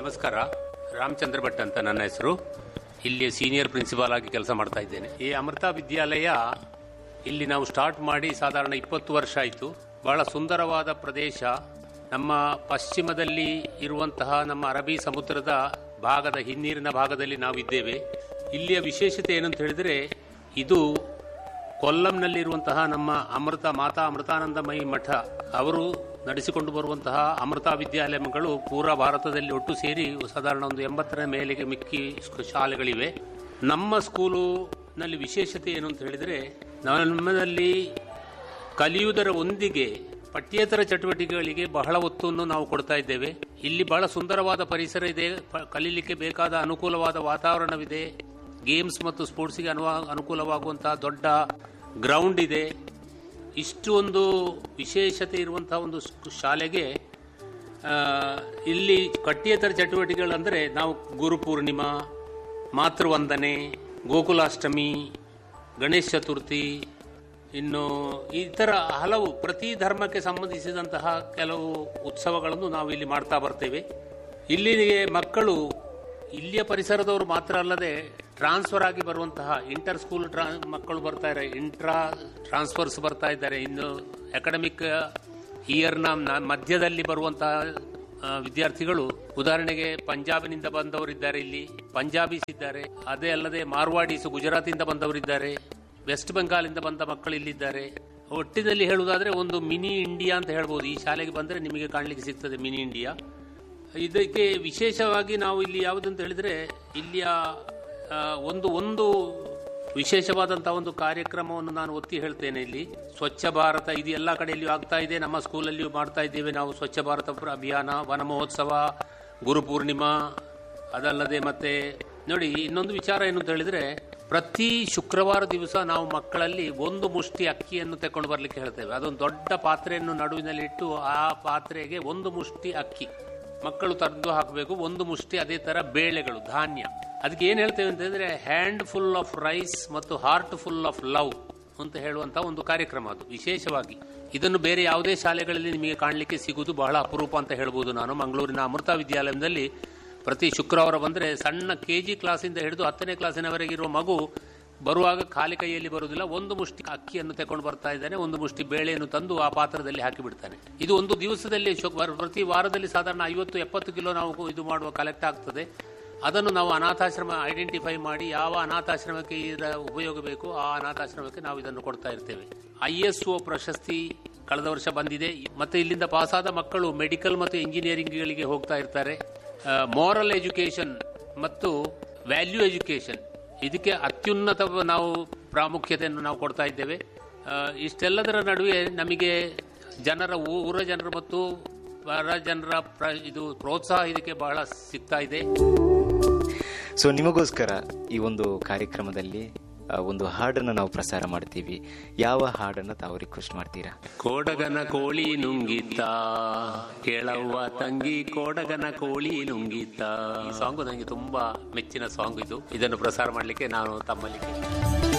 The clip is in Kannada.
ನಮಸ್ಕಾರ ರಾಮಚಂದ್ರ ಭಟ್ ಅಂತ ನನ್ನ ಹೆಸರು ಇಲ್ಲಿ ಸೀನಿಯರ್ ಪ್ರಿನ್ಸಿಪಾಲ್ ಆಗಿ ಕೆಲಸ ಮಾಡ್ತಾ ಇದ್ದೇನೆ ಈ ಅಮೃತ ವಿದ್ಯಾಲಯ ಇಲ್ಲಿ ನಾವು ಸ್ಟಾರ್ಟ್ ಮಾಡಿ ಸಾಧಾರಣ ಇಪ್ಪತ್ತು ವರ್ಷ ಆಯಿತು ಬಹಳ ಸುಂದರವಾದ ಪ್ರದೇಶ ನಮ್ಮ ಪಶ್ಚಿಮದಲ್ಲಿ ಇರುವಂತಹ ನಮ್ಮ ಅರಬ್ಬಿ ಸಮುದ್ರದ ಭಾಗದ ಹಿನ್ನೀರಿನ ಭಾಗದಲ್ಲಿ ನಾವಿದ್ದೇವೆ ಇಲ್ಲಿಯ ವಿಶೇಷತೆ ಏನಂತ ಹೇಳಿದರೆ ಇದು ಕೊಲ್ಲಂನಲ್ಲಿರುವಂತಹ ನಮ್ಮ ಅಮೃತ ಮಾತಾ ಅಮೃತಾನಂದಮಯಿ ಮಠ ಅವರು ನಡೆಸಿಕೊಂಡು ಬರುವಂತಹ ಅಮೃತ ವಿದ್ಯಾಲಯಗಳು ಪೂರಾ ಭಾರತದಲ್ಲಿ ಒಟ್ಟು ಸೇರಿ ಸಾಧಾರಣ ಒಂದು ಎಂಬತ್ತರ ಮೇಲೆಗೆ ಮಿಕ್ಕಿ ಸ್ಕೂ- ಶಾಲೆಗಳಿವೆ ನಮ್ಮ ಸ್ಕೂಲುನಲ್ಲಿ ವಿಶೇಷತೆ ಏನು ಅಂತ ಹೇಳಿದರೆ ನಮ್ಮಲ್ಲಿ ಕಲಿಯುವುದರ ಒಂದಿಗೆ ಪಠ್ಯೇತರ ಚಟುವಟಿಕೆಗಳಿಗೆ ಬಹಳ ಒತ್ತನ್ನು ನಾವು ಕೊಡ್ತಾ ಇದ್ದೇವೆ ಇಲ್ಲಿ ಬಹಳ ಸುಂದರವಾದ ಪರಿಸರ ಇದೆ ಪ- ಕಲೀಲಿಕ್ಕೆ ಬೇಕಾದ ಅನುಕೂಲವಾದ ವಾತಾವರಣವಿದೆ ಗೇಮ್ಸ್ ಮತ್ತು ಸ್ಪೋರ್ಟ್ಸ್ಗೆ ಅನುವಾ ಅನುಕೂಲವಾಗುವಂತಹ ದೊಡ್ಡ ಗ್ರೌಂಡ್ ಇದೆ ಇಷ್ಟು ಒಂದು ವಿಶೇಷತೆ ಇರುವಂತಹ ಒಂದು ಸ್ಕ್- ಶಾಲೆಗೆ ಆ, ಇಲ್ಲಿ ಕಟ್ಟಿಯೇತರ ಚಟುವಟಿಕೆಗಳಂದರೆ ನಾವು ಗುರುಪೂರ್ಣಿಮಾ ಮಾತೃವಂದನೆ ಗೋಕುಲಾಷ್ಟಮಿ ಗಣೇಶ ಚತುರ್ಥಿ ಇನ್ನು ಈ ಥರ ಹಲವು ಪ್ರತಿ ಧರ್ಮಕ್ಕೆ ಸಂಬಂಧಿಸಿದಂತಹ ಕೆಲವು ಉತ್ಸವಗಳನ್ನು ನಾವು ಇಲ್ಲಿ ಮಾಡ್ತಾ ಬರ್ತೇವೆ ಇಲ್ಲಿಗೆ ಮಕ್ಕಳು ಇಲ್ಲಿಯ ಪರಿಸರದವರು ಮಾತ್ರ ಅಲ್ಲದೆ ಟ್ರಾನ್ಸ್ಫರ್ ಆಗಿ ಬರುವಂತಹ ಇಂಟರ್ ಸ್ಕೂಲ್ ಟ್ರಾ ಮಕ್ಕಳು ಬರ್ತಾ ಇದ್ದಾರೆ ಇಂಟ್ರಾ ಟ್ರಾನ್ಸ್ಫರ್ಸ್ ಬರ್ತಾ ಇದ್ದಾರೆ ಇನ್ನು ಅಕಾಡೆಮಿಕ್ ಇಯರ್ನ ನ- ಮಧ್ಯದಲ್ಲಿ ಬರುವಂತಹ ಆ, ವಿದ್ಯಾರ್ಥಿಗಳು ಉದಾಹರಣೆಗೆ ಪಂಜಾಬಿನಿಂದ ಬಂದವರಿದ್ದಾರೆ ಇಲ್ಲಿ ಪಂಜಾಬೀಸ್ ಇದ್ದಾರೆ ಅದೇ ಅಲ್ಲದೆ ಮಾರ್ವಾಡೀಸ್ ಗುಜರಾತಿಂದ ಬಂದವರಿದ್ದಾರೆ ವೆಸ್ಟ್ ಬೆಂಗಾಲಿಂದ ಬಂದ ಮಕ್ಕಳು ಇಲ್ಲಿದ್ದಾರೆ ಒಟ್ಟಿನಲ್ಲಿ ಹೇಳುವುದಾದ್ರೆ ಒಂದು ಮಿನಿ ಇಂಡಿಯಾ ಅಂತ ಹೇಳ್ಬೋದು ಈ ಶಾಲೆಗೆ ಬಂದರೆ ನಿಮಗೆ ಕಾಣಲಿಕ್ಕೆ ಸಿಗ್ತದೆ ಮಿನಿ ಇಂಡಿಯಾ ಇದಕ್ಕೆ ವಿಶೇಷವಾಗಿ ನಾವು ಇಲ್ಲಿ ಯಾವುದಂತ ಹೇಳಿದ್ರೆ ಇಲ್ಲಿಯ ಆ, ಒಂದು ಒಂದು ವಿಶೇಷವಾದಂತಹ ಒಂದು ಕಾರ್ಯಕ್ರಮವನ್ನು ನಾನು ಒತ್ತಿ ಹೇಳ್ತೇನೆ ಇಲ್ಲಿ ಸ್ವಚ್ಛ ಭಾರತ ಇದು ಎಲ್ಲ ಕಡೆಯಲ್ಲಿಯೂ ಆಗ್ತಾ ಇದೆ ನಮ್ಮ ಸ್ಕೂಲಲ್ಲಿಯೂ ಮಾಡ್ತಾ ಇದ್ದೇವೆ ನಾವು ಸ್ವಚ್ಛ ಭಾರತ ಪ್ರ- ಅಭಿಯಾನ ವನ ಮಹೋತ್ಸವ ಗುರುಪೂರ್ಣಿಮಾ ಅದಲ್ಲದೆ ಮತ್ತೆ ನೋಡಿ ಇನ್ನೊಂದು ವಿಚಾರ ಏನು ಅಂತ ಹೇಳಿದ್ರೆ ಪ್ರತಿ ಶುಕ್ರವಾರ ದಿವಸ ನಾವು ಮಕ್ಕಳಲ್ಲಿ ಒಂದು ಮುಷ್ಟಿ ಅಕ್ಕಿಯನ್ನು ತಕೊಂಡು ಬರ್ಲಿಕ್ಕೆ ಹೇಳ್ತೇವೆ ಅದೊಂದು ದೊಡ್ಡ ಪಾತ್ರೆಯನ್ನು ನಡುವಿನಲ್ಲಿ ಇಟ್ಟು ಆ ಪಾತ್ರೆಗೆ ಒಂದು ಮುಷ್ಟಿ ಅಕ್ಕಿ ಮಕ್ಕಳು ತಂದು ಹಾಕಬೇಕು ಒಂದು ಮುಷ್ಟಿ ಅದೇ ತರ ಬೇಳೆಗಳು ಧಾನ್ಯ ಅದಕ್ಕೆ ಏನ್ ಹೇಳ್ತೇವೆ ಅಂತ ಹೇಳಿದ್ರೆ ಹ್ಯಾಂಡ್ ಫುಲ್ ಆಫ್ ರೈಸ್ ಮತ್ತು ಹಾರ್ಟ್ ಫುಲ್ ಆಫ್ ಲವ್ ಅಂತ ಹೇಳುವಂತ ಒಂದು ಕಾರ್ಯಕ್ರಮ ಅದು ವಿಶೇಷವಾಗಿ ಇದನ್ನು ಬೇರೆ ಯಾವುದೇ ಶಾಲೆಗಳಲ್ಲಿ ನಿಮಗೆ ಕಾಣಲಿಕ್ಕೆ ಸಿಗುವುದು ಬಹಳ ಅಪರೂಪ ಅಂತ ಹೇಳ್ಬೋದು ನಾನು ಮಂಗಳೂರಿನ ಅಮೃತ ವಿದ್ಯಾಲಯದಲ್ಲಿ ಪ್ರತಿ ಶುಕ್ರವಾರ ಬಂದ್ರೆ ಸಣ್ಣ ಕೆ ಜಿ ಕ್ಲಾಸಿಂದ ಹಿಡಿದು ಹತ್ತನೇ ಕ್ಲಾಸಿನವರೆಗೆ ಇರುವ ಮಗು ಬರುವಾಗ ಖಾಲಿ ಕೈಯಲ್ಲಿ ಬರುವುದಿಲ್ಲ ಒಂದು ಮುಷ್ಟಿ ಅಕ್ಕಿಯನ್ನು ತಕೊಂಡು ಬರ್ತಾ ಇದ್ದಾನೆ ಒಂದು ಮುಷ್ಟಿ ಬೇಳೆಯನ್ನು ತಂದು ಆ ಪಾತ್ರದಲ್ಲಿ ಹಾಕಿ ಬಿಡ್ತಾನೆ ಇದು ಒಂದು ದಿವಸದಲ್ಲಿ ಶು- ವರ್- ಪ್ರತಿ ವಾರದಲ್ಲಿ ಸಾಧಾರಣ ಐವತ್ತು ಎಪ್ಪತ್ತು ಕಿಲೋ ನಾವು ಇದು ಮಾಡುವ ಕಲೆಕ್ಟ್ ಆಗ್ತದೆ ಅದನ್ನು ನಾವು ಅನಾಥಾಶ್ರಮ ಐಡೆಂಟಿಫೈ ಮಾಡಿ ಯಾವ ಅನಾಥಾಶ್ರಮಕ್ಕೆ ಇದರ ಉಪಯೋಗ ಬೇಕು ಆ ಅನಾಥಾಶ್ರಮಕ್ಕೆ ನಾವು ಇದನ್ನು ಕೊಡ್ತಾ ಇರ್ತೇವೆ ಐ ಎಸ್ ಒ ಪ್ರಶಸ್ತಿ ಕಳೆದ ವರ್ಷ ಬಂದಿದೆ ಮತ್ತೆ ಇಲ್ಲಿಂದ ಪಾಸಾದ ಮಕ್ಕಳು ಮೆಡಿಕಲ್ ಮತ್ತು ಇಂಜಿನಿಯರಿಂಗ್ಗಳಿಗೆ ಹೋಗ್ತಾ ಇರ್ತಾರೆ ಮೋರಲ್ ಎಜುಕೇಶನ್ ಮತ್ತು ವ್ಯಾಲ್ಯೂ ಎಜುಕೇಶನ್ ಇದಕ್ಕೆ ಅತ್ಯುನ್ನತ ನಾವು ಪ್ರಾಮುಖ್ಯತೆಯನ್ನು ನಾವು ಕೊಡ್ತಾ ಇದ್ದೇವೆ ಆ, ಇಷ್ಟೆಲ್ಲದರ ನಡುವೆ ನಮಗೆ ಜನರ ಊ- ಊರ ಜನರು ಮತ್ತು ಹೊರ ಜನರ ಪ್ರ- ಇದು ಪ್ರೋತ್ಸಾಹ ಇದಕ್ಕೆ ಬಹಳ ಸಿಗ್ತಾ ಇದೆ ಸೊ ನಿಮಗೋಸ್ಕರ ಈ ಒಂದು ಕಾರ್ಯಕ್ರಮದಲ್ಲಿ ಆ, ಒಂದು ಹಾಡನ್ನು ನಾವು ಪ್ರಸಾರ ಮಾಡ್ತೀವಿ ಯಾವ ಹಾಡನ್ನು ತಾವು ರಿಕ್ವೆಸ್ಟ್ ಮಾಡ್ತೀರಾ ಕೋಡಗನ ಕೋಳಿ ನುಂಗಿತ್ತ ಕೇಳವ್ವ ತಂಗಿ ಕೋಡಗನ ಕೋಳಿ ನುಂಗಿತ್ತ ಈ ಸಾಂಗು ನನಗೆ ತುಂಬಾ ಮೆಚ್ಚಿನ ಸಾಂಗ್ ಇದು ಇದನ್ನು ಪ್ರಸಾರ ಮಾಡಲಿಕ್ಕೆ ನಾನು ತಮ್ಮಲ್ಲಿ ಕೇಳ್ತೇನೆ.